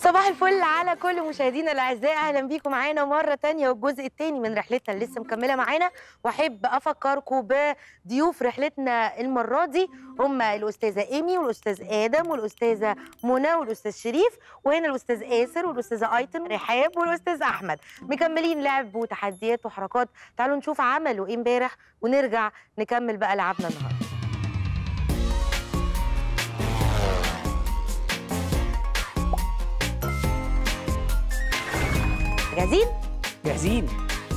صباح الفل على كل مشاهدينا الاعزاء اهلا بيكم معانا مره تانية والجزء الثاني من رحلتنا اللي لسه مكمله معانا واحب افكركم بضيوف رحلتنا المره دي هم الاستاذه ايمي والاستاذ ادم والاستاذه منى والاستاذ شريف وهنا الاستاذ اسر والاستاذه ايتن رحاب والاستاذ احمد مكملين لعب وتحديات وحركات تعالوا نشوف عملوا ايه امبارح ونرجع نكمل بقى لعبنا النهارده جاهزين جاهزين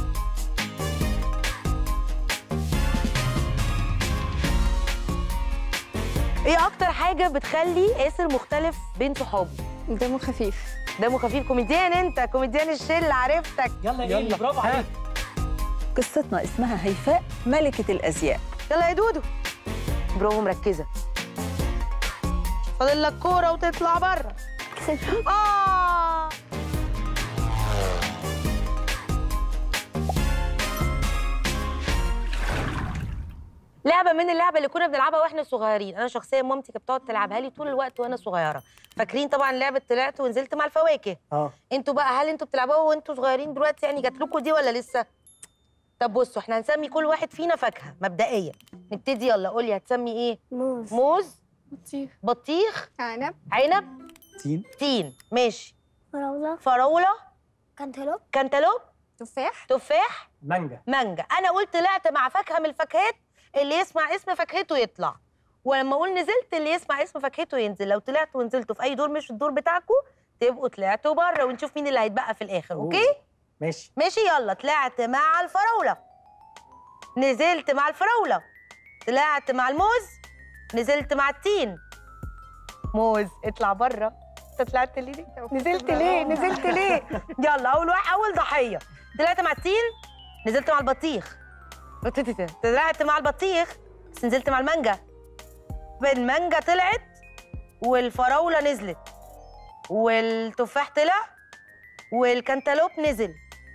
ايه اكتر حاجه بتخلي اسر مختلف بين صحابه دمه خفيف دمه خفيف كوميديان انت كوميديان الشله عرفتك يلا يلا برافو عليك قصتنا اسمها هيفاء ملكة الأزياء يلا يا دودو برافو مركزه فاضل لك كوره وتطلع بره اه لعبه من اللعبه اللي كنا بنلعبها واحنا صغيرين انا شخصيا مامتي كانت بتقعد تلعبها لي طول الوقت وانا صغيره فاكرين طبعا لعبه طلعت ونزلت مع الفواكه اه انتوا بقى هل انتوا بتلعبوها وانتوا صغيرين دلوقتي يعني جات لكم دي ولا لسه طب بصوا احنا هنسمي كل واحد فينا فاكهه مبدئيا نبتدي يلا قولي هتسمي ايه موز موز بطيخ بطيخ عنب عنب تين تين ماشي فراولة فراوله كانتالوب كانتالوب تفاح تفاح مانجا مانجا انا قلت طلعت مع فاكهه من الفاكهات اللي يسمع اسم فاكهته يطلع ولما اقول نزلت اللي يسمع اسم فاكهته ينزل لو طلعت ونزلتوا في اي دور مش الدور بتاعكم تبقوا طلعتوا بره ونشوف مين اللي هيتبقى في الاخر أوه. اوكي ماشي ماشي يلا طلعت مع الفراوله نزلت مع الفراوله طلعت مع الموز نزلت مع التين موز اطلع بره انت طلعت ليه نزلت ليه نزلت ليه يلا اول واحد اول ضحيه طلعت مع التين نزلت مع البطيخ طلعت مع البطيخ بس نزلت مع المانجا المانجا طلعت والفراوله نزلت والتفاح طلع والكنتالوب نزل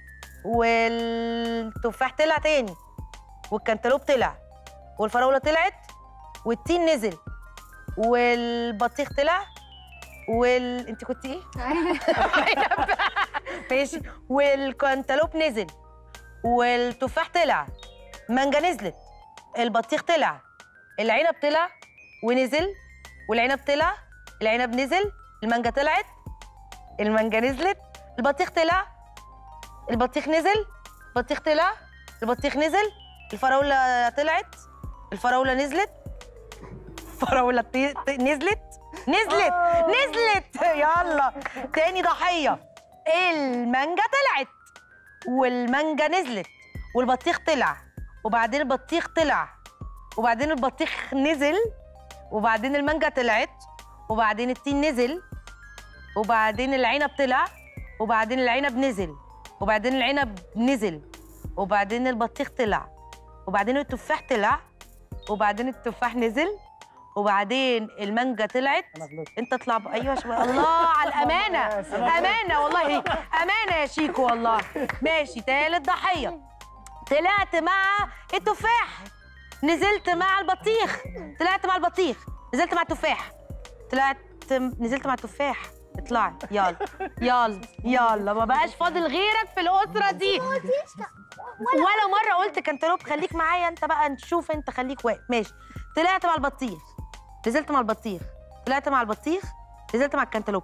والتفاح طلع تاني والكنتالوب طلع والفراوله طلعت والتين نزل والبطيخ طلع وال انت كنت ايه؟ عنب. ماشي والكنتالوب نزل والتفاح طلع مانجا نزلت البطيخ طلع العنب طلع ونزل والعنب طلع العنب نزل المانجا طلعت المانجا نزلت البطيخ طلع البطيخ نزل البطيخ طلع البطيخ نزل الفراولة طلعت الفراولة نزلت الفراولة طي- طي- نزلت نزلت نزلت يلا تاني ضحية المانجا طلعت والمانجا نزلت والبطيخ طلع وبعدين البطيخ طلع وبعدين البطيخ نزل وبعدين المانجا طلعت وبعدين التين نزل وبعدين العنب طلع وبعدين العنب نزل وبعدين العنب نزل وبعدين البطيخ طلع وبعدين التفاح طلع وبعدين التفاح نزل وبعدين المانجا طلعت انا غلطت انت اطلع ب... ايوه شوية. الله على الامانه امانه والله امانه يا شيكو والله ماشي تالت ضحيه طلعت مع التفاح نزلت مع البطيخ طلعت مع البطيخ نزلت مع التفاح طلعت نزلت مع التفاح اطلعي يلا يلا يلا ما بقاش فاضل غيرك في الاسره دي ولا مره قلت كنتالوب خليك معايا انت بقى نشوف انت خليك واقف ماشي طلعت مع البطيخ نزلت مع البطيخ طلعت مع البطيخ نزلت مع الكنتالوب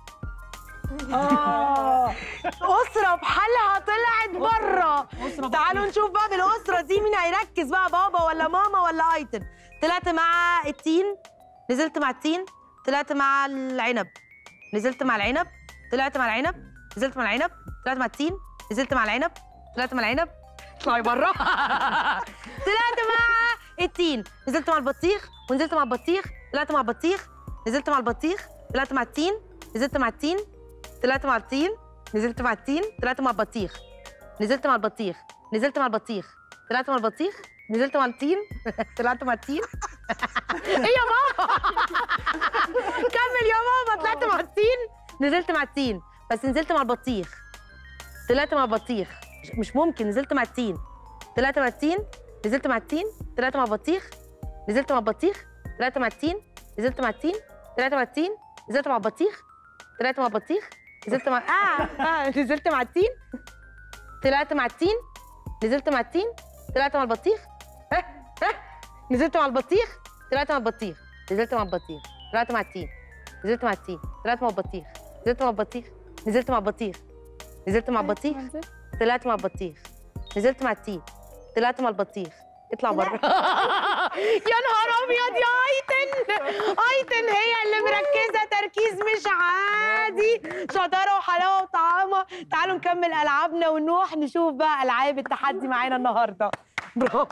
اه اسره بحالها طلعت بره تعالوا نشوف بقى بالاسره دي مين هيركز بقى بابا ولا ماما ولا ايتن طلعت مع التين نزلت مع التين طلعت مع العنب نزلت مع العنب طلعت مع العنب نزلت مع العنب طلعت مع التين نزلت مع العنب طلعت مع العنب اطلعي بره طلعت مع التين نزلت مع البطيخ ونزلت مع البطيخ طلعت مع البطيخ نزلت مع البطيخ طلعت مع التين نزلت مع التين طلعت مع التين نزلت مع التين طلعت مع البطيخ نزلت مع البطيخ نزلت مع البطيخ طلعت مع البطيخ نزلت مع التين طلعت مع التين ايه يا ماما كمل يا ماما طلعت مع التين نزلت مع التين بس نزلت مع البطيخ طلعت مع البطيخ مش- مش ممكن نزلت مع التين طلعت مع التين نزلت مع التين طلعت مع البطيخ نزلت مع البطيخ طلعت مع التين نزلت مع التين طلعت مع التين نزلت مع البطيخ طلعت مع البطيخ نزلت مع اه, آه. نزلت مع التين طلعت مع التين نزلت مع التين طلعت مع البطيخ ها ها نزلت مع البطيخ طلعت مع البطيخ نزلت مع البطيخ طلعت مع التين نزلت مع التين طلعت مع البطيخ نزلت مع البطيخ نزلت مع البطيخ نزلت مع البطيخ طلعت مع البطيخ نزلت مع التين طلعت مع البطيخ اطلع بره يا نهار ابيض يا ايتن ايتن هي اللي مركزه تركيز مش عادي شطاره وحلاوه وطعامه تعالوا نكمل العابنا ونروح نشوف بقى العاب التحدي معانا النهارده برافو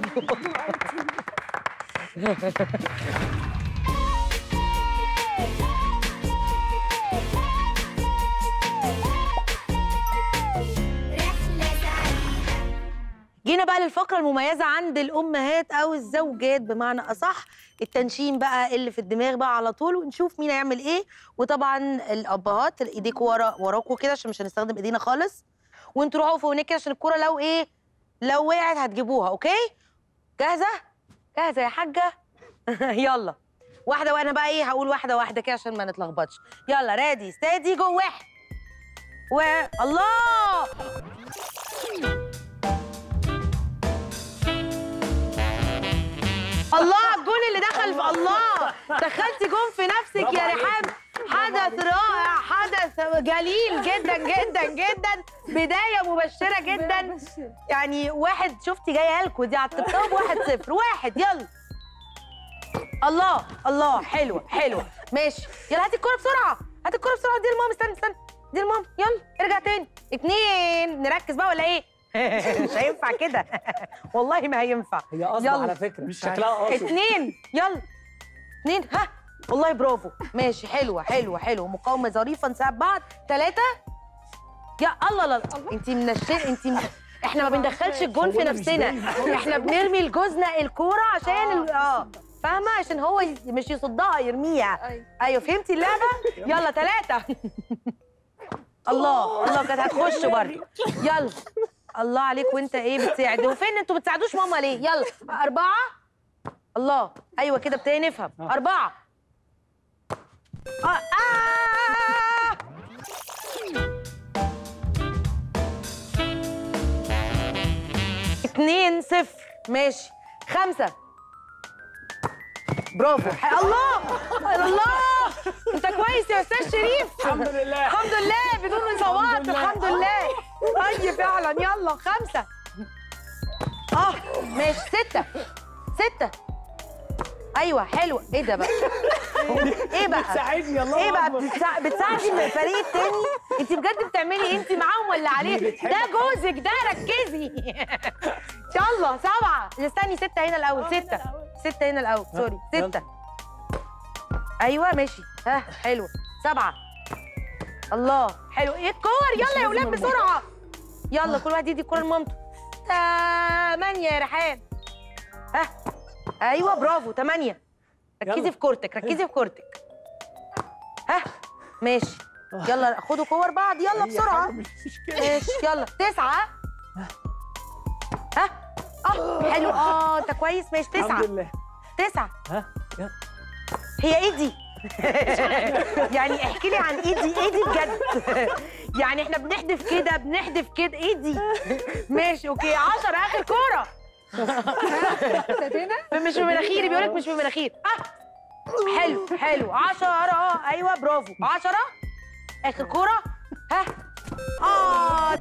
جينا بقى للفقرة المميزة عند الأمهات أو الزوجات بمعنى أصح التنشين بقى اللي في الدماغ بقى على طول ونشوف مين هيعمل إيه وطبعا الأبهات إيديكوا ورا وراكوا كده عشان مش هنستخدم إيدينا خالص وانتوا روحوا فوق هناك كده عشان الكورة لو إيه لو وقعت هتجيبوها أوكي جاهزة؟ جاهزة يا حاجة؟ يلا واحدة وأنا بقى إيه هقول واحدة واحدة كده عشان ما نتلخبطش يلا رادي ستادي جو واحد و الله الله على الجون اللي دخل في الله دخلتي جون في نفسك يا ريحان حدث رائع حدث جليل جدا جدا جدا بدايه مبشره جدا يعني واحد شفتي جايه لكم دي على الطبطاب واحد صفر واحد يلا الله الله حلوه حلوه ماشي يلا هاتي الكوره بسرعه هاتي الكوره بسرعه دي الماما استنى استنى دي الماما يلا ارجع تاني اتنين نركز بقى ولا ايه مش هينفع كده والله ما هينفع هي قصد يلا. على فكره مش شكلها قاصد اتنين يلا اتنين ها والله برافو ماشي حلوه حلوه حلوه مقاومه ظريفه نساعد بعض ثلاثه يا الله لا انت من الشيء انت من... احنا ما بندخلش الجون في هو أنا مش نفسنا باين. احنا بنرمي لجوزنا الكوره عشان ال... اه فاهمه عشان هو ي- مش يصدها يرميها أيوة. ايوه فهمتي اللعبه يلا ثلاثه الله الله كانت هتخش برضه يلا الله عليك وانت ايه بتساعد وفين انتوا بتساعدوش ماما ليه يلا اربعه الله ايوه كده ابتدينا نفهم اربعه آه. آه. اتنين صفر ماشي خمسة برافو ح- الله الله انت كويس يا استاذ شريف الحمد لله الحمد لله بدون اصابات لله. الحمد لله طيب فعلا يلا خمسة اه ماشي ستة ستة ايوه حلوة ايه ده بقى ايه بقى بتساعدني الله ايه بقى أكبر. بتسا... بتساعدي من الفريق التاني انت بجد بتعملي إيه؟ انت معاهم ولا عليه بتحب ده جوزك ده ركزي يلا سبعة استني ستة هنا الأول ستة ستة هنا الأول سوري يلا. ستة أيوة ماشي ها حلوة سبعة الله حلو ايه الكور يلا يا ولاد بسرعة يلا كل واحد يدي الكورة لمامته تمانية يا ريحان ها ايوه برافو تمانية ركزي يلا. في كورتك ركزي في كورتك ها ماشي يلا خدوا كور بعض يلا هي بسرعة حاجة مش مشكله ماشي يلا تسعة ها اه حلو اه انت كويس ماشي الحمد تسعة لله تسعة ها يلا. هي ايه دي؟ يعني احكي لي عن ايه دي؟ ايه دي بجد؟ يعني احنا بنحدف كده بنحدف كده ايه دي؟ ماشي اوكي 10 اخر كورة ابتدينا مش من مناخيري بيقول لك مش من مناخيري اه حلو حلو 10 ايوه برافو 10 اخر كورة ها اه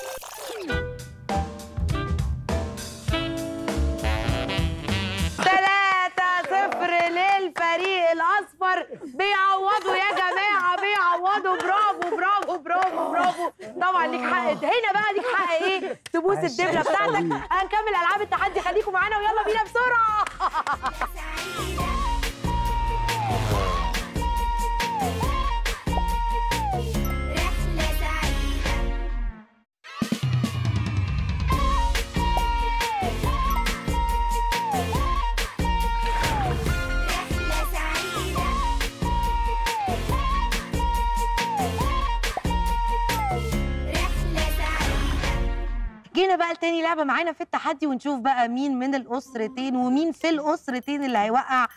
ثلاثة صفر للفريق الأصفر بيعوضوا يا جماعة بيعوضوا برافو برافو برافو برافو طبعا ليك حق هنا بقى ليك حق إيه تبوس الدبلة بتاعتك هنكمل ألعاب التحدي خليكم معانا ويلا بينا بسرعة رحلة سعيدة رحلة سعيدة رحلة سعيدة جينا بقى لتاني لعبة معانا في التحدي ونشوف بقى مين من الأسرتين ومين في الأسرتين اللي هيوقع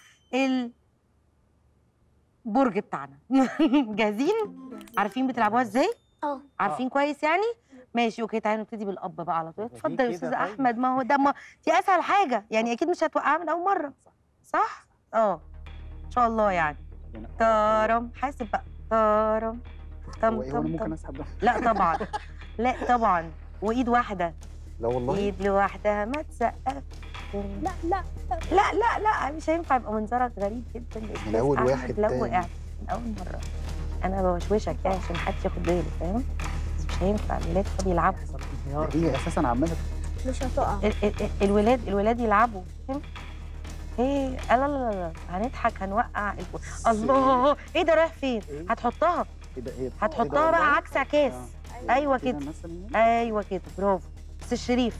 البرج بتاعنا جاهزين؟ عارفين بتلعبوها ازاي؟ اه عارفين كويس يعني ماشي اوكي تعالوا نبتدي بالاب بقى على طول ليه اتفضل كده يا استاذ طيب؟ احمد ما هو ده ما دي اسهل حاجه يعني اكيد مش هتوقعها من اول مره صح اه ان شاء الله يعني يعني تارم حاسب بقى تارم هو تم ايه وانا تم ممكن تم اسحب ده لا طبعا لا طبعا وايد واحده لا والله ايد لوحدها ما تسقف لا لا لا لا لا مش هينفع يبقى منظرك غريب جدا يا من أستاذ أول أحمد واحد لو تاني. وقعت من اول مره انا بوشوشك يعني عشان محدش ياخد باله فاهم بس مش هينفع الولاد كانوا بيلعبوا هي اساسا عماله مش هتقع ال- ال- ال- الولاد الولاد يلعبوا فاهم ايه لا لا لا لا هنضحك هنوقع الكو... الله ايه ده رايح فين إيه؟ هتحطها ايه ده ايه هتحطها بقى عكس عكاس آه. ايوه كده كده مثلا ايوه كده برافو بس الشريف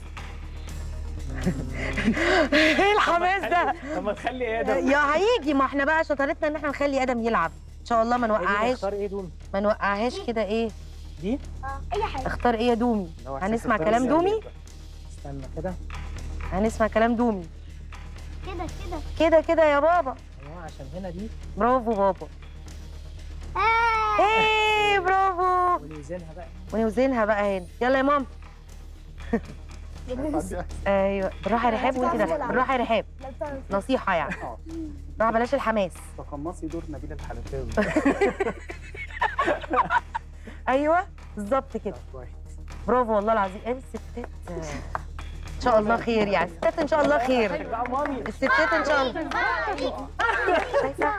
ايه الحماس ده طب ما تخلي ادم يا هيجي ما احنا بقى شطارتنا ان احنا نخلي ادم يلعب ان شاء الله ما نوقعهاش اختار ايه دول ما نوقعهاش كده ايه دي اه اي حاجه اختار ايه يا دومي لو إحساس هنسمع اختار كلام إزاي دومي بقى. استنى كده هنسمع كلام دومي كده كده كده كده يا بابا ايوه عشان هنا دي برافو بابا آه. ايه برافو ونوزنها بقى ونوزنها بقى هنا يلا يا ماما ايوه بالراحه يا رحاب وانت داخله بالراحه يا رحاب لا بتعرف. نصيحه يعني اه بالراحه بلاش الحماس تقمصي دور نبيل الحلفاوي ايوه بالظبط كده كويس برافو والله العظيم ايه الستات ان شاء الله خير يعني الستات ان شاء الله خير بقى مامي الستات ان شاء الله شايفه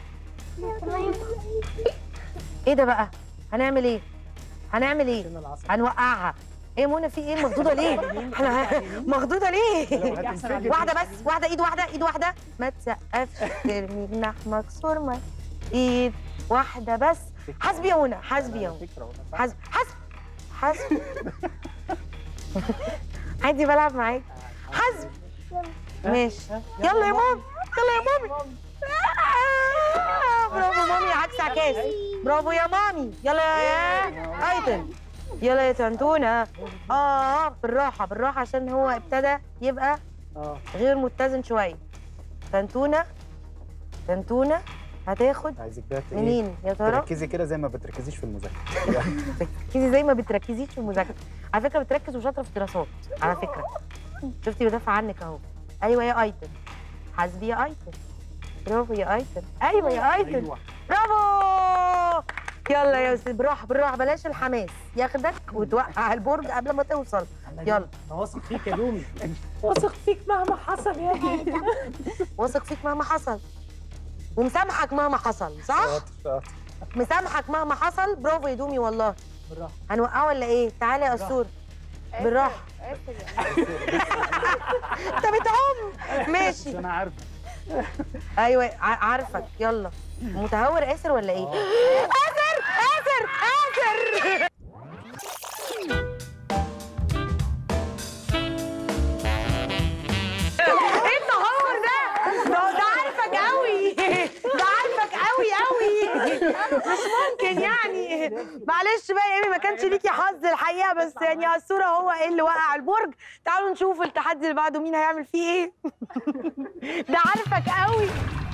ايه ده بقى هنعمل ايه هنعمل ايه فين العصا هنوقعها ايه منى في ايه مخضوضه ليه احنا مخضوضه ليه هتنفجر. واحده بس واحده ايد واحده ايد واحده ما تسقفش ترمي جناح مكسور ما ايد واحده بس حسبي يا منى حسبي يا منى فكرة والله. حسب حسب حسب عادي بلعب معاك حسب ماشي يلا يا ماما يلا يا مامي آه، برافو مامي عكس عكاس برافو يا مامي يلا يا ايتن يلا يا تنتونه اه بالراحه بالراحه عشان هو ابتدى يبقى اه غير متزن شويه تنتونه تنتونه هتاخد عايزك بقى ت- إيه؟ منين يا ترى تركزي كده زي ما بتركزيش في المذاكره تركزي زي ما بتركزيش في المذاكره على فكره بتركز وشاطره في الدراسات على فكره شفتي بدافع عنك اهو ايوه يا ايتن حاسبي يا ايتن برافو يا ايتن ايوه يا ايتن ايوه برافو يلا يا استاذ بالراحه بالراحه بلاش الحماس ياخدك وتوقع البرج قبل ما توصل يلا انا واثق فيك يا دومي واثق فيك مهما حصل يا ابني واثق فيك مهما حصل ومسامحك مهما حصل صح شاطر شاطر مسامحك مهما حصل برافو يا دومي والله بالراحه هنوقعه ولا ايه تعالى يا اسطور بالراحه انت بتعوم ماشي بس انا عارف ايوه ع- عارفك يلا متهور اسر ولا ايه اسر اسر اسر ايه التهور ده ده ده عارفك قوي ده عارفك قوي قوي مش ممكن يعني معلش بقى يا ايمي ما كانش ليكي حظ الحقيقه بس يعني يا الصوره هو ايه اللي وقع البرج تعالوا نشوف التحدي اللي بعده مين هيعمل فيه ايه ده عارفك قوي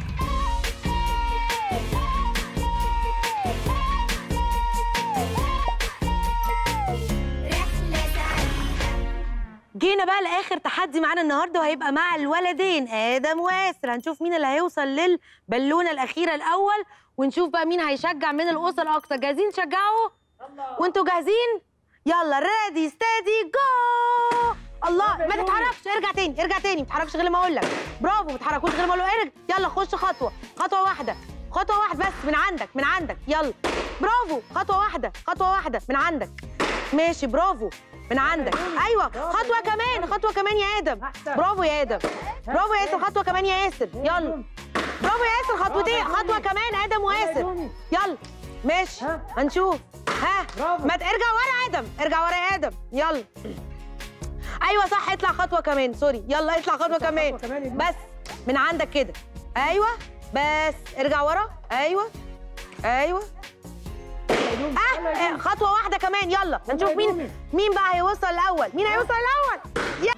رحلة سعيدة جينا بقى لاخر تحدي معانا النهارده وهيبقى مع الولدين ادم واسر هنشوف مين اللي هيوصل للبالونه الاخيره الاول ونشوف بقى مين هيشجع من الاسر اكتر جاهزين تشجعوا وانتوا جاهزين يلا ريدي ستادي جو الله ما تتحركش ارجع تاني ارجع تاني ما تتحركش غير ما اقول لك برافو ما تتحركوش غير ما اقول ارجع يلا خش خطوه خطوه واحده خطوه واحده بس من عندك من عندك يلا برافو خطوه واحده خطوه واحده من عندك ماشي برافو من عندك ايوه خطوه كمان خطوه كمان يا ادم برافو يا ادم برافو يا ياسر خطوه كمان يا ياسر يلا برافو يا ياسر خطوتين خطوه كمان ادم وياسر يلا ماشي هنشوف ها برافو. ما ت- ارجع ورا ادم ارجع ورا يا ادم يلا ايوه صح اطلع خطوه كمان سوري يلا اطلع خطوه كمان كمان يا بس من عندك كده ايوه بس ارجع ورا ايوه ايوه اه آه، خطوه واحده كمان يلا هنشوف مين مين بقى هيوصل الاول مين هيوصل الاول يا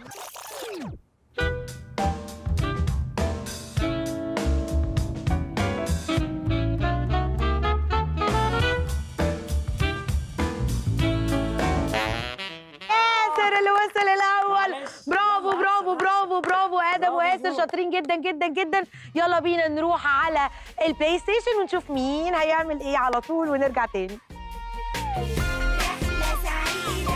شاطرين جدا جدا جدا يلا بينا نروح على البلاي ستيشن ونشوف مين هيعمل ايه على طول ونرجع تاني رحلة سعيدة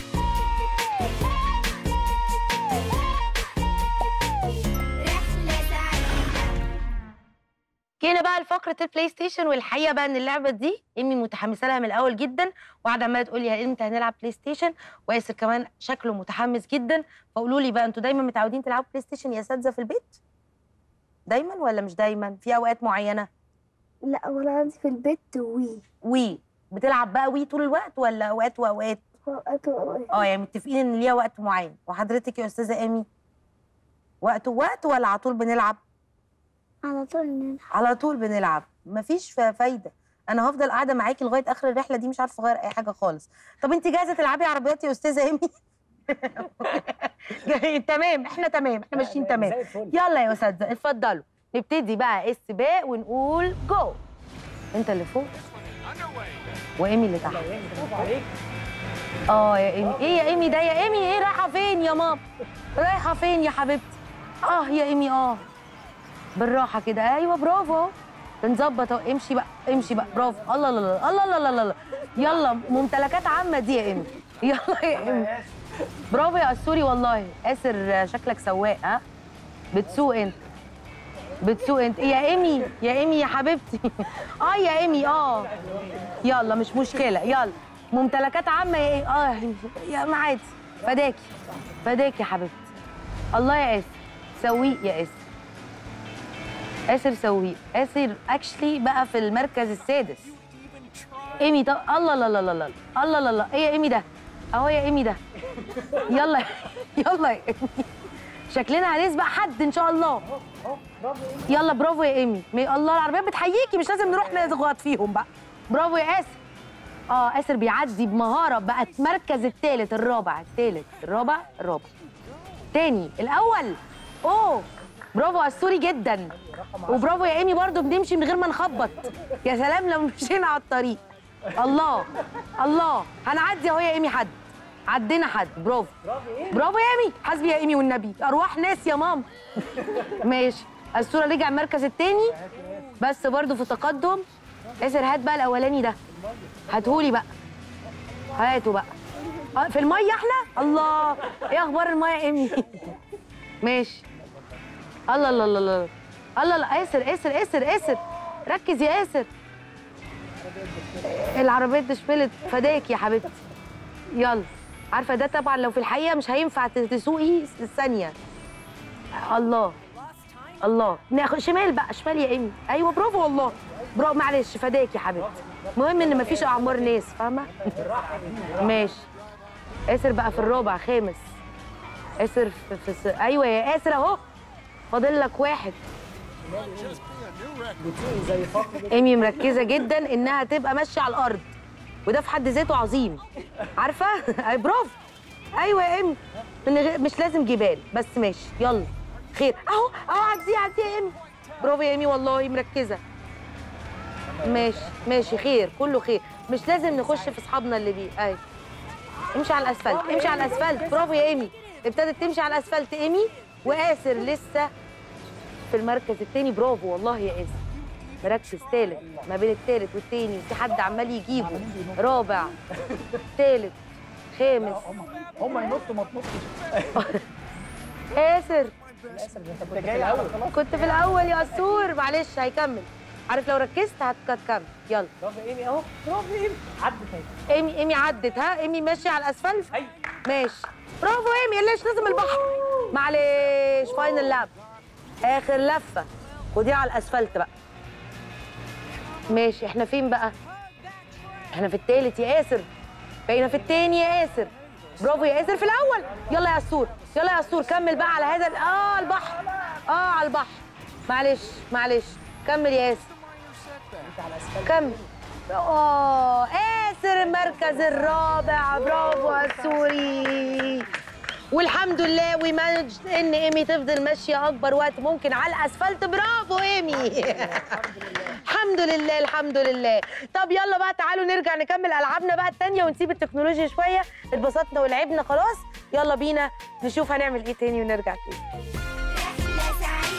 رحلة سعيدة جينا بقى لفقره البلاي ستيشن والحقيقه بقى ان اللعبه دي ايمي متحمسه لها من الاول جدا وقاعده عماله تقول لي يا امتى هنلعب بلاي ستيشن وياسر كمان شكله متحمس جدا فقولوا لي بقى انتوا دايما متعودين تلعبوا بلاي ستيشن يا اساتذه في البيت دايما ولا مش دايما في اوقات معينه لا وانا عندي في البيت وي وي بتلعب بقى وي طول الوقت ولا اوقات واوقات اوقات وأوقات. اه يعني متفقين ان ليها وقت معين وحضرتك يا استاذه ايمي وقت ووقت ولا على طول بنلعب على طول نلعب على طول بنلعب مفيش فا- فايده انا هفضل قاعده معاكي لغايه اخر الرحله دي مش عارفه اغير اي حاجه خالص طب انت جاهزه تلعبي عربيات يا استاذه ايمي جاي- تمام احنا تمام احنا ماشيين تمام زي الفل يلا يا اساتذه اتفضلوا نبتدي بقى السباق ونقول جو انت اللي فوق وايمي اللي تحت برافو عليك اه يا ايمي ايه يا ايمي ده يا ايمي ايه رايحه فين يا ماما رايحه فين يا حبيبتي اه يا ايمي اه بالراحه كده ايوه برافو اهو بنظبط اهو امشي بقى امشي بقى برافو الله الله الله الله الله الله الله يلا ممتلكات عامه دي يا ايمي يلا يا ايمي برافو يا اسوري والله اسر شكلك سواق ها بتسوق انت بتسوق انت يا ايمي يا ايمي يا حبيبتي اه يا ايمي اه يلا مش مشكله يلا ممتلكات عامه يا ايه اه يا ما عادي فداكي فداكي يا حبيبتي الله يا اسر سويق يا اسر اسر سويق اسر اكشلي بقى في المركز السادس ايمي طب الله لا لا لا لا الله لا لا ايه يا ايمي ده اهو يا ايمي ده يلا يلا يا ايمي شكلنا هنسبق حد ان شاء الله اهو برافو ايه يلا برافو يا ايمي مي- الله العربيات بتحييكي مش لازم نروح نضغط فيهم بقى برافو يا اسر اه اسر بيعدي بمهاره بقى المركز الثالث الرابع الثالث الرابع الرابع تاني الاول اوه برافو اسوري جدا وبرافو يا ايمي برضو بنمشي من غير ما نخبط يا سلام لو مشينا على الطريق الله الله هنعدي اهو يا ايمي حد عدينا حد برافو برافو ايه برافو يا ايمي حسبي يا ايمي والنبي ارواح ناس يا ماما ماشي الصوره رجع المركز الثاني بس برضو في تقدم ياسر هات بقى الاولاني ده هاتهولي بقى هاته بقى آه، في الميه احنا الله ايه اخبار الميه يا ايمي ماشي الله الله الله الله الله الله ياسر ياسر ياسر ياسر ركز يا ياسر العربيات دشبلت فداك يا حبيبتي يلا عارفه ده طبعا لو في الحقيقه مش هينفع ت- تسوقي الثانيه الله الله ناخد شمال بقى شمال يا ايمي ايوه برافو والله برافو معلش فداك يا حبيبتي المهم ان مفيش اعمار ناس فاهمه ماشي اسر بقى في الرابع خامس اسر في, في س... ايوه يا اسر اهو فاضل لك واحد بتسوقي زي فخر ايمي مركزه جدا انها تبقى ماشيه على الارض وده في حد ذاته عظيم عارفه أي برافو ايوه يا ايمي من غير مش لازم جبال بس ماشي يلا خير اهو اهو عدي عدي يا ايمي برافو يا ايمي والله مركزه ماشي ماشي خير كله خير مش لازم نخش في اصحابنا اللي بيه ايوه امشي على الاسفلت امشي على الاسفلت برافو يا ايمي ابتدت تمشي على الاسفلت ايمي واسر لسه في المركز التاني برافو والله يا اسر مركز تالت ما بين التالت والتاني في حد عمال يجيبه رابع تالت خامس هم ينطوا ما تنطش ياسر للاسف ده انت كنت جاي الاول خلاص كنت في الاول يا اسور معلش هيكمل عارف لو ركزت هت- هتكمل يلا برافو ايمي اهو برافو ايمي عدت اهي ايمي ايمي عدت ها ايمي ماشيه على الاسفلت اي ماشي برافو ايمي ليش لازم البحر معلش فاينل لاب اخر لفه خديها على الاسفلت بقى ماشي احنا فين بقى احنا في التالت يا ياسر بقينا في التاني يا ياسر برافو يا ياسر في الاول يلا يا اسور يلا يا اسور كمل بقى على هذا ال- اه البحر اه على البحر معلش معلش كمل يا ياسر كمل اه ياسر المركز الرابع برافو السوري والحمد لله وي مانجد ان ايمي تفضل ماشيه اكبر وقت ممكن على الاسفلت برافو ايمي الحمد لله الحمد لله طب يلا بقى تعالوا نرجع نكمل العابنا بقى التانية ونسيب التكنولوجيا شويه اتبسطنا ولعبنا خلاص يلا بينا نشوف هنعمل ايه تاني ونرجع تاني رحلة سعيدة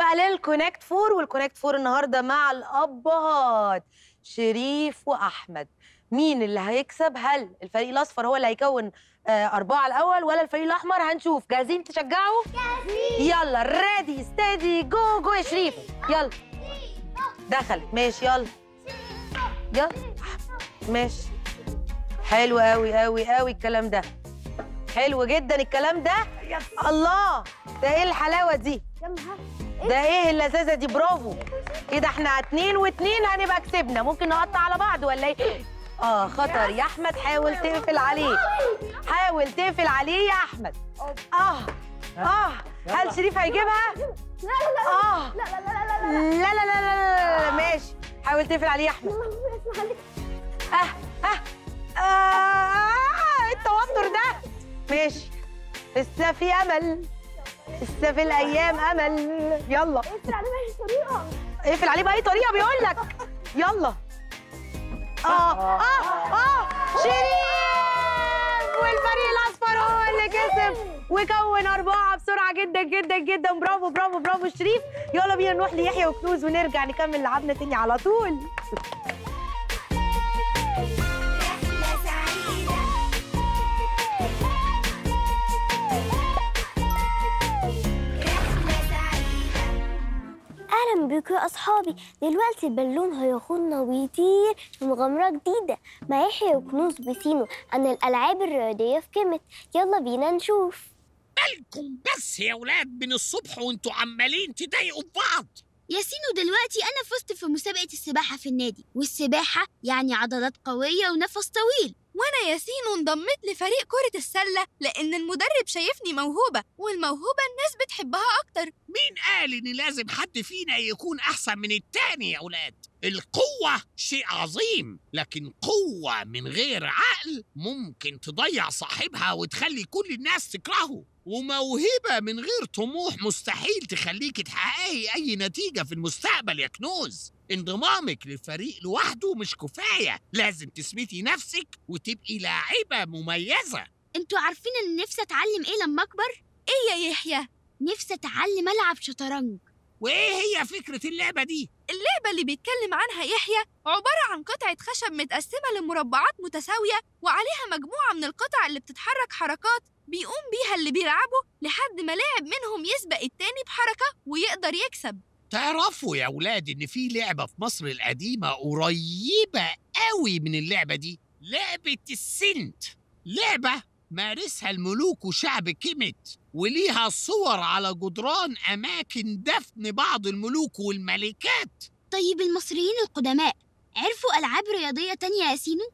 بقى للكونكت فور والكونكت فور النهارده مع الابهات شريف واحمد مين اللي هيكسب هل الفريق الاصفر هو اللي هيكون آه، أربعة الأول ولا الفريق الأحمر هنشوف جاهزين تشجعوا؟ جاهزين يلا ريدي ستيدي جو جو يا شريف يلا دخلت ماشي يلا يلا ماشي حلو قوي قوي قوي الكلام ده حلو جدا الكلام ده الله ده ايه الحلاوه دي ده ايه اللذاذه دي برافو كده احنا اتنين واتنين هنبقى كسبنا ممكن نقطع على بعض ولا ايه اه خطر يا احمد حاول تقفل عليه حاول تقفل عليه يا احمد اه اه هل شريف هيجيبها اه لا لا لا لا لا لا لا لا لا, لا. ماشي حاول تقفل عليه يا احمد اسمح لي اه اه آه التوتر ده ماشي لسه في امل لسه في الايام امل يلا اقفل عليه بأي طريقة اقفل عليه باي طريقه بيقول لك يلا اه اه اه شريف والفريق الاصفر هو اللي كسب وكون اربعه بسرعه جدا جدا جدا برافو برافو برافو شريف يلا بينا نروح ليحيى وكنوز ونرجع نكمل لعبنا تاني على طول رحلة سعيدة رحلة سعيدة اهلا بيكم يا اصحابي دلوقتي البالون هياخدنا ويطير في مغامره جديده مع يحيى وكنوز بيسينو عن الالعاب الرياضيه في كيمت يلا بينا نشوف مالكم بس يا ولاد من الصبح وانتوا عمالين تضايقوا في بعض ياسينو دلوقتي أنا فزت في مسابقة السباحة في النادي والسباحة يعني عضلات قوية ونفس طويل وانا ياسين انضميت لفريق كرة السلة لأن المدرب شايفني موهوبة والموهوبة الناس بتحبها أكتر مين قال ان لازم حد فينا يكون احسن من التاني يا ولاد القوة شيء عظيم لكن قوة من غير عقل ممكن تضيع صاحبها وتخلي كل الناس تكرهه وموهبة من غير طموح مستحيل تخليك تحققي أي نتيجة في المستقبل يا كنوز انضمامك للفريق لوحده مش كفاية لازم تثبتي نفسك وتبقي لاعبة مميزة انتوا عارفين ان نفسي اتعلم ايه لما اكبر؟ إيه يا يحيى؟ نفسي اتعلم العب شطرنج وإيه هي فكرة اللعبة دي؟ اللعبة اللي بيتكلم عنها يحيى عبارة عن قطعة خشب متقسمة لمربعات متساوية وعليها مجموعة من القطع اللي بتتحرك حركات بيقوم بيها اللي بيلعبوا لحد ما لاعب منهم يسبق التاني بحركة ويقدر يكسب تعرفوا يا ولاد إن في لعبة في مصر القديمة قريبة قوي من اللعبة دي لعبة السنت لعبة مارسها الملوك وشعب كيمت وليها صور على جدران أماكن دفن بعض الملوك والملكات طيب المصريين القدماء عرفوا ألعاب رياضية تانية يا ياسينو؟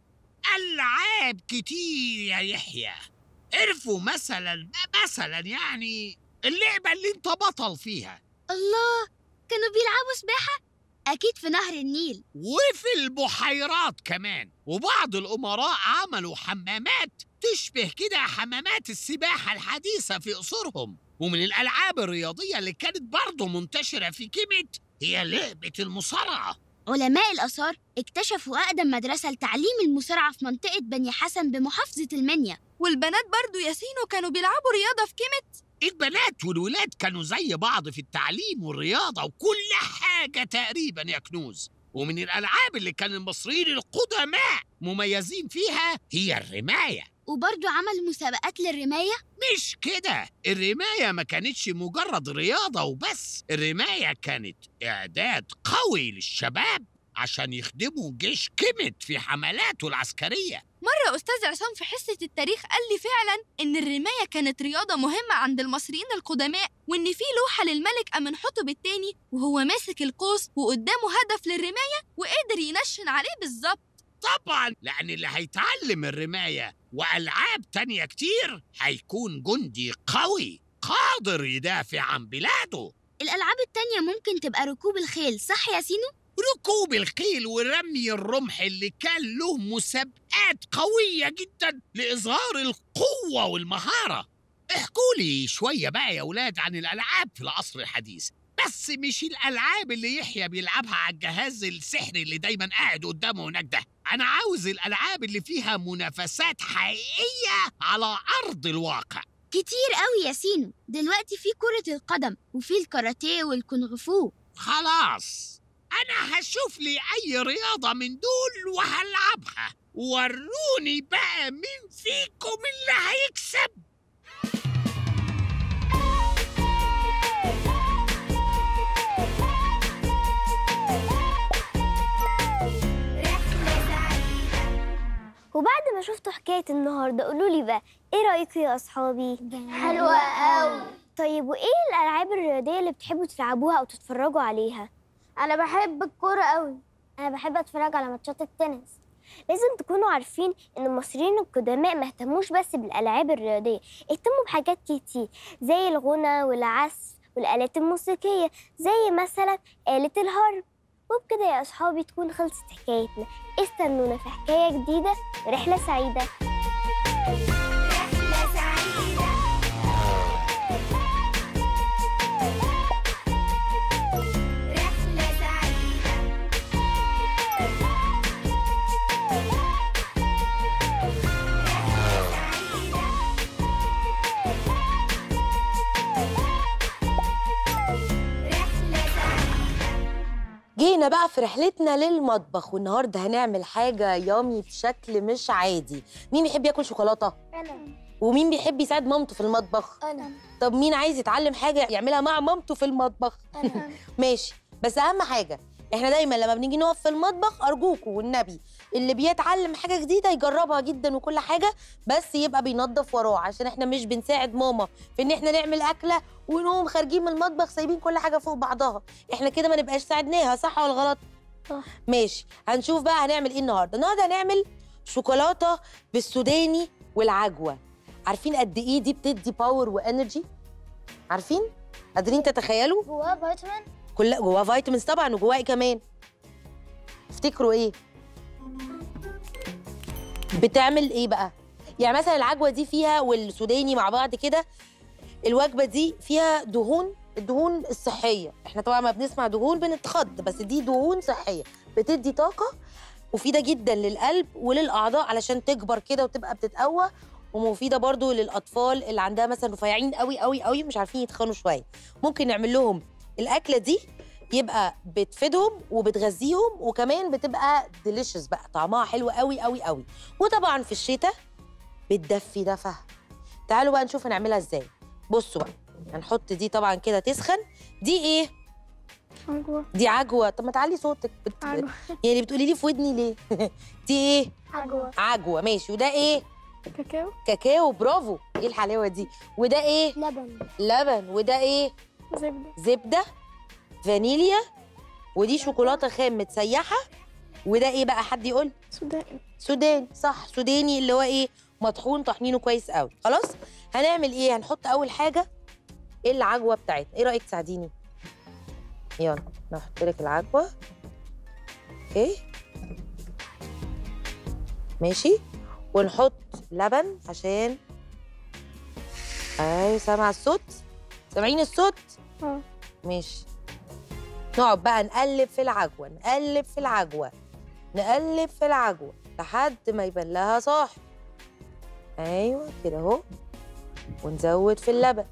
ألعاب كتير يا يحيى عرفوا مثلا مثلا يعني اللعبة اللي انت بطل فيها الله كانوا بيلعبوا سباحة؟ أكيد في نهر النيل وفي البحيرات كمان وبعض الأمراء عملوا حمامات تشبه كده حمامات السباحة الحديثة في قصورهم ومن الألعاب الرياضية اللي كانت برضه منتشرة في كيميت هي لعبة المصارعة علماء الآثار اكتشفوا أقدم مدرسة لتعليم المصارعة في منطقة بني حسن بمحافظة المنيا والبنات برضو ياسينو كانوا بيلعبوا رياضة في كيمت البنات والولاد كانوا زي بعض في التعليم والرياضة وكل حاجة تقريبا يا كنوز ومن الألعاب اللي كان المصريين القدماء مميزين فيها هي الرماية وبرضو عملوا مسابقات للرماية مش كده الرماية ما كانتش مجرد رياضة وبس الرماية كانت إعداد قوي للشباب عشان يخدموا جيش كيمت في حملاته العسكرية مرة أستاذ عصام في حصة التاريخ قال لي فعلا إن الرماية كانت رياضة مهمة عند المصريين القدماء وإن في لوحة للملك أمنحتب الثاني وهو ماسك القوس وقدامه هدف للرماية وقدر ينشن عليه بالظبط طبعا لأن اللي هيتعلم الرماية وألعاب تانية كتير هيكون جندي قوي قادر يدافع عن بلاده الألعاب التانية ممكن تبقى ركوب الخيل صح يا سينو؟ ركوب الخيل ورمي الرمح اللي كان له مسابقات قوية جدا لإظهار القوة والمهارة احكوا لي شوية بقى يا ولاد عن الألعاب في العصر الحديث بس مش الألعاب اللي يحيى بيلعبها على الجهاز السحري اللي دايما قاعد قدامه هناك ده أنا عاوز الألعاب اللي فيها منافسات حقيقية على أرض الواقع كتير قوي يا سينو دلوقتي في كرة القدم وفي الكاراتيه والكونغ فو خلاص انا هشوف لي اي رياضة من دول وهلعبها وروني بقى مين فيكم اللي هيكسب رحلة سعيدة وبعد ما شفتوا حكاية النهاردة قولوا لي بقى ايه رأيكم يا أصحابي؟ حلوة أوي طيب وايه الألعاب الرياضية اللي بتحبوا تلعبوها أو تتفرجوا عليها؟ أنا بحب الكورة أوي أنا بحب أتفرج على ماتشات التنس لازم تكونوا عارفين إن المصريين القدماء ما اهتموش بس بالألعاب الرياضية اهتموا بحاجات كتير زي الغنى والعزف والآلات الموسيقية زي مثلا آلة الهارب وبكده يا أصحابي تكون خلصت حكايتنا استنونا في حكاية جديدة ورحلة سعيدة رحلة سعيدة رحلة سعيدة رحلة سعيدة رحلة سعيدة جينا بقى في رحلتنا للمطبخ والنهارده هنعمل حاجه يامي بشكل مش عادي مين بيحب ياكل شوكولاته أنا ومين بيحب يساعد مامته في المطبخ أنا طب مين عايز يتعلم حاجه يعملها مع مامته في المطبخ أنا ماشي بس اهم حاجه احنا دايما لما بنيجي نقف في المطبخ ارجوكوا والنبي اللي بيتعلم حاجه جديده يجربها جدا وكل حاجه بس يبقى بينظف وراه عشان احنا مش بنساعد ماما في ان احنا نعمل اكله ونقوم خارجين من المطبخ سايبين كل حاجه فوق بعضها احنا كده ما نبقاش ساعدناها صح ولا غلط صح. ماشي هنشوف بقى هنعمل ايه النهارده النهارده هنعمل شوكولاته بالسوداني والعجوه عارفين قد ايه دي بتدي باور وانرجي عارفين قادرين تتخيلوا جواه فيتامين كل جواه فيتامينز طبعا وجواه ايه كمان افتكروا ايه بتعمل ايه بقى يعني مثلا العجوه دي فيها والسوداني مع بعض كده الوجبه دي فيها دهون الدهون الصحيه احنا طبعا ما بنسمع دهون بنتخض بس دي دهون صحيه بتدي طاقه مفيده جدا للقلب وللاعضاء علشان تكبر كده وتبقى بتتقوى ومفيده برضو للاطفال اللي عندها مثلا رفيعين قوي قوي قوي مش عارفين يتخنوا شويه ممكن نعمل لهم الاكله دي يبقى بتفيدهم وبتغذيهم وكمان بتبقى ديليشس بقى طعمها حلو قوي قوي قوي وطبعا في الشتاء بتدفي دفى تعالوا بقى نشوف هنعملها ازاي بصوا بقى هنحط دي طبعا كده تسخن دي ايه عجوة دي عجوه طب ما تعلي صوتك بت... عجوة. يعني بتقولي لي في ودني ليه دي ايه عجوة عجوه ماشي وده ايه كاكاو كاكاو برافو ايه الحلاوه دي وده ايه لبن لبن وده ايه زبدة زبده فانيليا ودي شوكولاته خام متسيحه وده ايه بقى حد يقول سوداني سوداني صح سوداني اللي هو ايه مطحون طحنينه كويس قوي خلاص هنعمل ايه هنحط اول حاجه العجوه بتاعتنا ايه رايك تساعديني يلا نحط لك العجوه اوكي ماشي ونحط لبن عشان ايوه سامعه الصوت سامعين الصوت اه ماشي نقعد بقى نقلب في العجوه نقلب في العجوه نقلب في العجوه لحد ما يبان لها صاحب ايوه كده اهو ونزود في اللبن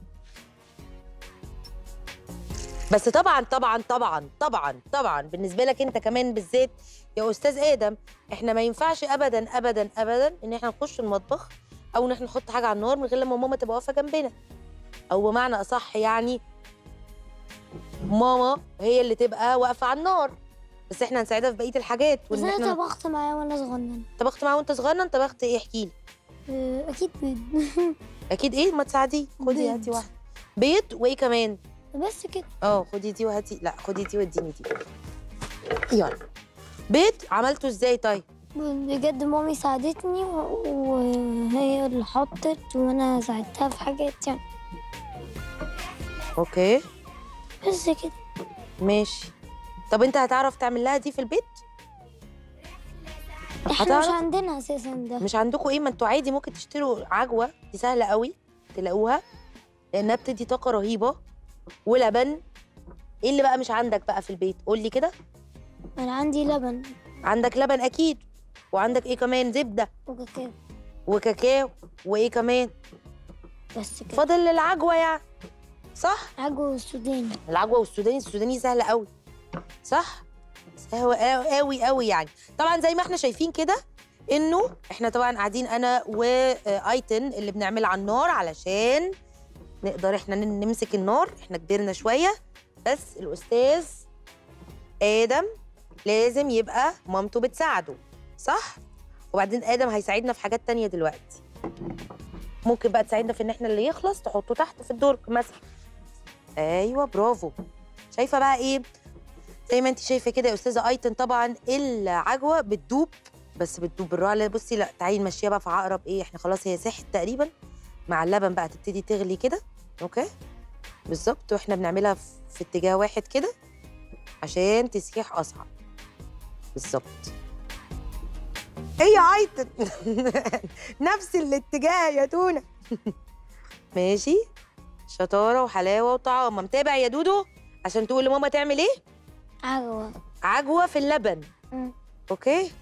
بس طبعا طبعا طبعا طبعا طبعا بالنسبه لك انت كمان بالذات يا استاذ ادم احنا ما ينفعش ابدا ابدا ابدا ان احنا نخش المطبخ او ان احنا نحط حاجه على النار من غير لما ماما تبقى واقفه جنبنا او بمعنى اصح يعني ماما هي اللي تبقى واقفه على النار بس احنا هنساعدها في بقيه الحاجات بس وان انا احنا طبخت معاه وانا صغنن طبخت معاه وانت صغنن طبخت ايه احكي لي آه، اكيد بيض اكيد ايه ما تساعديه خدي بيض. هاتي واحده بيض وايه كمان بس كده اه خدي دي وهاتي لا خدي دي واديني دي يلا بيض عملته ازاي طيب بجد مامي ساعدتني و- وهي اللي حطت وانا ساعدتها في حاجات يعني اوكي بس كده ماشي طب انت هتعرف تعمل لها دي في البيت احنا مش هتعرف عندنا اساسا ده مش عندكم ايه ما انتوا عادي ممكن تشتروا عجوه دي سهله قوي تلاقوها لانها بتدي طاقه رهيبه ولبن ايه اللي بقى مش عندك بقى في البيت قول لي كده انا عندي لبن عندك لبن اكيد وعندك ايه كمان زبده وكاكاو وكاكاو وايه كمان بس كده فاضل العجوه يعني صح عجوة والسوداني العجوه والسوداني السوداني سهله قوي صح سهله قوي قوي يعني طبعا زي ما احنا شايفين كده انه احنا طبعا قاعدين انا وايتن اللي بنعمل على النار علشان نقدر احنا ن- نمسك النار احنا كبرنا شويه بس الاستاذ ادم لازم يبقى مامته بتساعده صح وبعدين ادم هيساعدنا في حاجات تانية دلوقتي ممكن بقى تساعدنا في ان احنا اللي يخلص تحطه تحت في الدرج مثلا ايوه برافو شايفه بقى ايه زي ما انت شايفه كده يا استاذه ايتن طبعا العجوه بتدوب بس بتدوب بالراحه لا بصي لا تعالي نمشيها بقى في عقرب ايه احنا خلاص هي ساحت تقريبا مع اللبن بقى تبتدي تغلي كده اوكي بالظبط واحنا بنعملها في في اتجاه واحد كده عشان تسيح اصعب بالظبط ايه يا ايتن نفس الاتجاه يا تونه ماشي شطاره وحلاوه وطعامه متابع يا دودو عشان تقول لماما تعمل ايه عجوة عجوه في اللبن مم. اوكي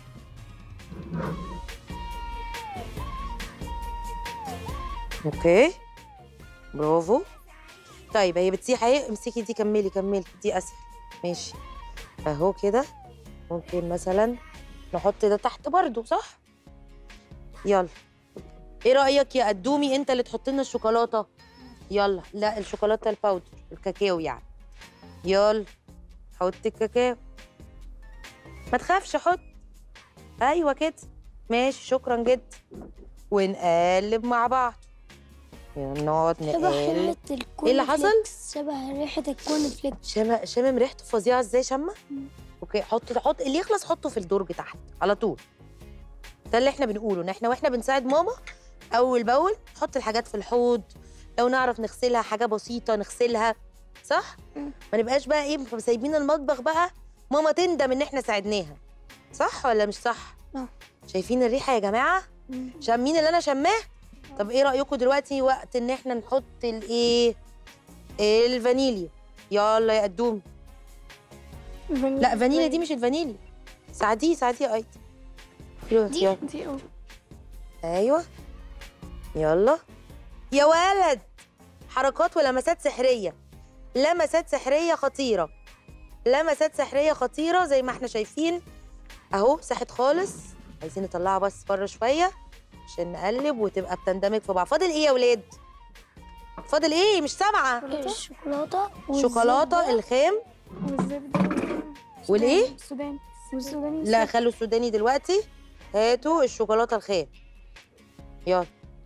اوكي برافو طيب هي بتسيح اهي امسكي دي كملي كملي دي اسهل ماشي اهو كده ممكن مثلا نحط ده تحت برضو صح يلا ايه رايك يا قدومي انت اللي تحط لنا الشوكولاته يلا لا الشوكولاته الباودر الكاكاو يعني يلا حط الكاكاو ما تخافش حط ايوه كده ماشي شكرا جدا ونقلب مع بعض يلا نقعد شبه نقلب ريحة الكون إيه اللي حصل؟ فليكس. شبه ريحة الكون فليكس شم شمم ريحته فظيعه ازاي شمه اوكي حط حط اللي يخلص حطه في الدرج تحت على طول ده اللي احنا بنقوله ان احنا واحنا بنساعد ماما اول باول نحط الحاجات في الحوض لو نعرف نغسلها حاجه بسيطه نغسلها صح ما نبقاش بقى ايه سايبين المطبخ بقى ماما تندم ان احنا ساعدناها صح ولا مش صح آه. شايفين الريحه يا جماعه شامين اللي انا شماه طب ايه رايكم دلوقتي وقت ان احنا نحط الايه الفانيليا يلا يا قدومي لا فانيليا دي مش الفانيليا ساعديه ساعديه يا ايتن يلا دي يلا. دي اه ايوه يلا يا ولد حركات ولمسات سحريه لمسات سحريه خطيره لمسات سحريه خطيره زي ما احنا شايفين اهو ساحت خالص عايزين نطلعها بس بره شويه عشان نقلب وتبقى بتندمج في بعض فاضل ايه يا ولاد فاضل ايه مش سامعه الشوكولاتة شوكولاته الخام والزبدة والايه السوداني والسوداني لا خلوا السوداني دلوقتي هاتوا الشوكولاته الخام يلا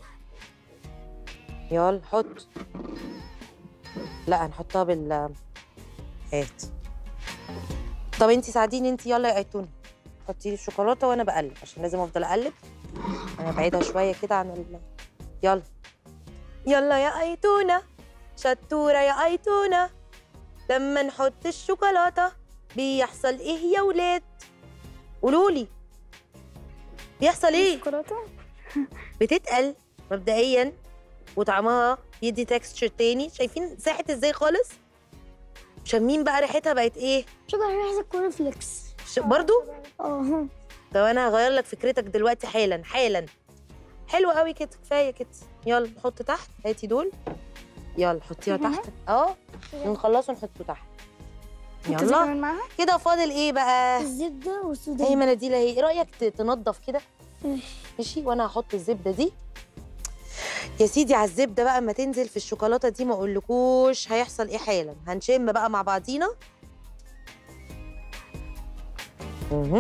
يلا حط لا هنحطها بال هات طب انتي ساعديني انتي يلا يا ايتونه حطي لي الشوكولاته وانا بقلب عشان لازم افضل اقلب انا بعيدها شويه كده عن ال... يلا يلا يا ايتونه شطوره يا ايتونه لما نحط الشوكولاته بيحصل ايه يا ولاد قولولي بيحصل ايه الشوكولاتة بتتقل مبدئيا وطعمها يدي تكستشر تاني شايفين ساحت ازاي خالص شامين بقى ريحتها بقت ايه شبه ريحة الكون فليكس ش... برضو اه طب انا هغير لك فكرتك دلوقتي حالا حالا حلو قوي كده كفايه كده يلا نحط تحت هاتي دول يلا حطيها تحت اه نخلصه نحطه تحت يلا معاها كده فاضل ايه بقى الزبدة هي والسوداني مناديل اهي ايه رايك ت- تنضف كده ماشي وانا هحط الزبده دي يا سيدي على الزبده بقى اما تنزل في الشوكولاته دي ما اقولكوش هيحصل ايه حالا هنشم بقى مع بعضينا اها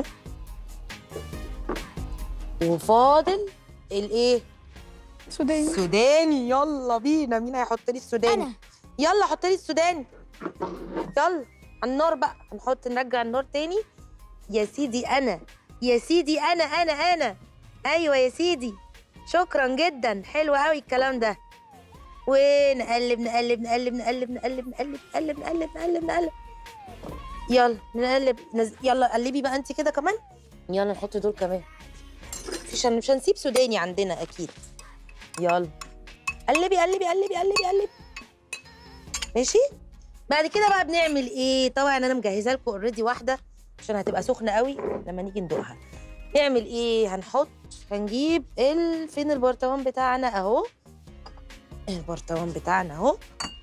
وفاضل الايه سوداني السوداني يلا بينا مين هيحط لي السوداني أنا. يلا حط لي السوداني يلا على النار بقى هنحط نرجع النار تاني يا سيدي انا يا سيدي انا انا انا ايوه يا سيدي شكرا جدا حلو قوي الكلام ده ونقلب نقلب نقلب نقلب نقلب نقلب نقلب نقلب نقلب نقلب يلا نقلب نز... يلا قلبي بقى انت كده كمان يلا نحط دول كمان مفيش مش هنسيب سوداني عندنا اكيد يلا قلبي قلبي قلبي قلبي قلبي ماشي بعد كده بقى بنعمل ايه طبعا انا مجهزه لكم اوريدي واحده عشان هتبقى سخنه قوي لما نيجي ندوقها نعمل ايه هنحط هنجيب ال... فين البرطمان بتاعنا اهو البرطمان بتاعنا اهو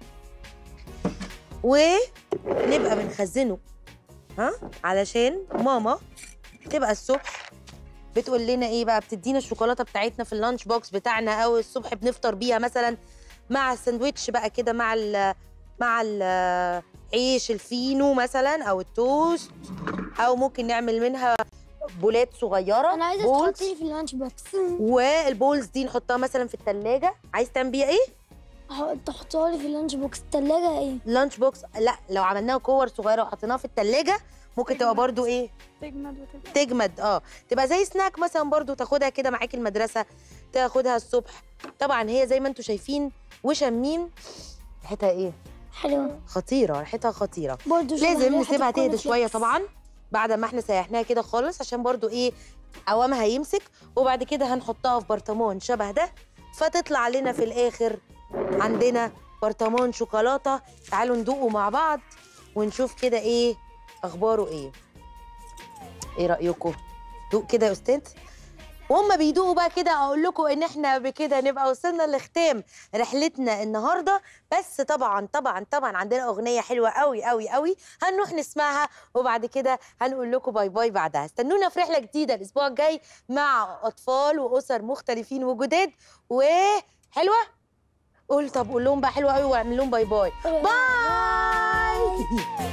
ونبقى بنخزنه ها علشان ماما تبقى الصبح بتقول لنا ايه بقى بتدينا الشوكولاته بتاعتنا في اللانش بوكس بتاعنا او الصبح بنفطر بيها مثلا مع الساندوتش بقى كده مع ال مع ال عيش الفينو مثلا او التوست او ممكن نعمل منها بولات صغيره انا عايزه بولز. تحطي لي في اللانش بوكس والبولز دي نحطها مثلا في التلاجة عايز تعمل بيها ايه ه- تحطها لي في اللانش بوكس التلاجة ايه لانش بوكس لا لو عملناها كور صغيره وحطيناها في التلاجة ممكن تبقى برضو ايه تجمد وتبقى تجمد اه تبقى زي سناك مثلا برضو تاخدها كده معاك المدرسه تاخدها الصبح طبعا هي زي ما انتم شايفين وشامين ريحتها ايه حلوة خطيره ريحتها خطيره برضه شبه لازم ريحة نسيبها الكورن تهدى شويه فليكس. طبعا بعد ما احنا سيحناها كده خالص عشان برضو ايه قوامها يمسك وبعد كده هنحطها في برطمان شبه ده فتطلع لنا في الاخر عندنا برطمان شوكولاته تعالوا ندوقه مع بعض ونشوف كده ايه اخباره ايه ايه رايكم دوق كده يا استاذ وهم بيدوقوا بقى كده اقول لكم ان احنا بكده نبقى وصلنا لختام رحلتنا النهارده بس طبعا طبعا طبعا عندنا اغنيه حلوه قوي قوي قوي هنروح نسمعها وبعد كده هنقول لكم باي باي بعدها استنونا في رحله جديده الاسبوع الجاي مع اطفال واسر مختلفين وجداد وحلوه قول طب قول لهم بقى حلوه قوي واعمل لهم باي باي باي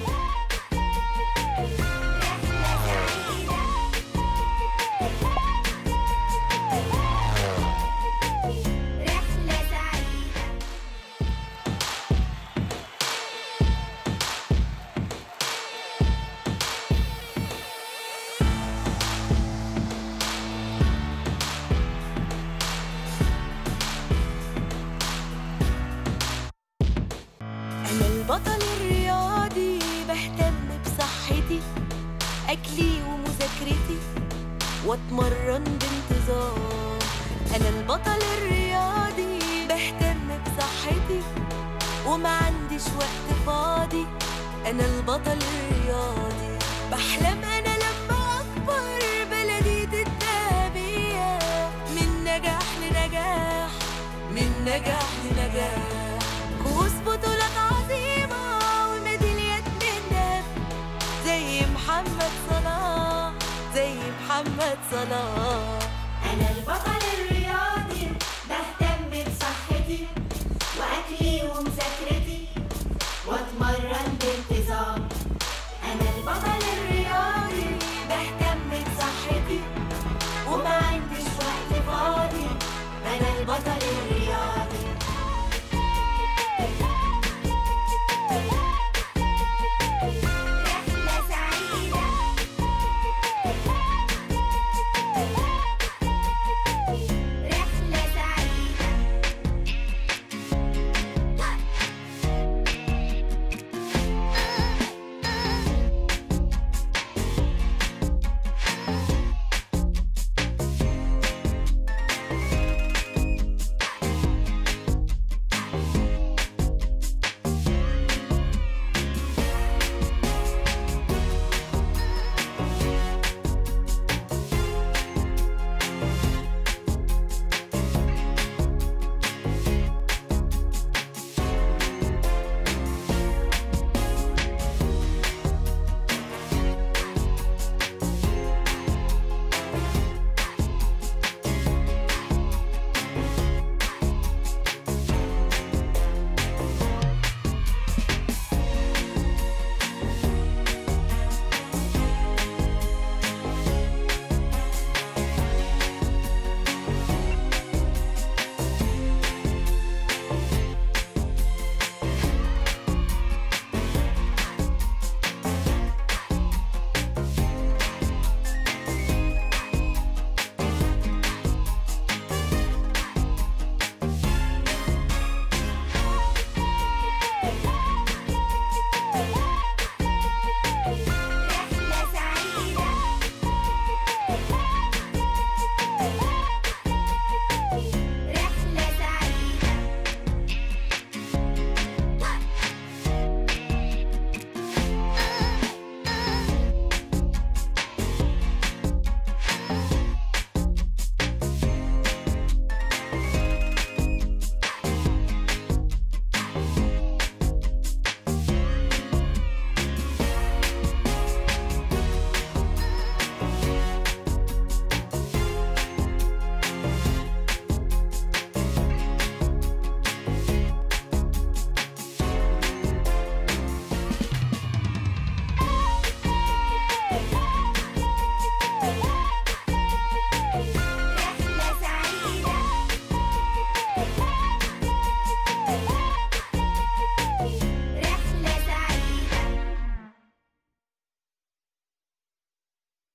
رحلة سعيدة أنا البطل الرياضي بهتم بصحتي أكلي ومذاكرتي وأتمرن بانتظام أنا البطل الرياضي بهتم بصحتي وما عنديش وقت فاضي أنا البطل الرياضي بحلم أنا لما أكبر بلدي الذهبية من نجاح لنجاح من نجاح لنجاح كؤوس بطولات عظيمة وميداليات من ذهب زي محمد صلاح زي محمد صلاح أنا البطل الرياضي بهتم بصحتي وأكلي ومذاكرتي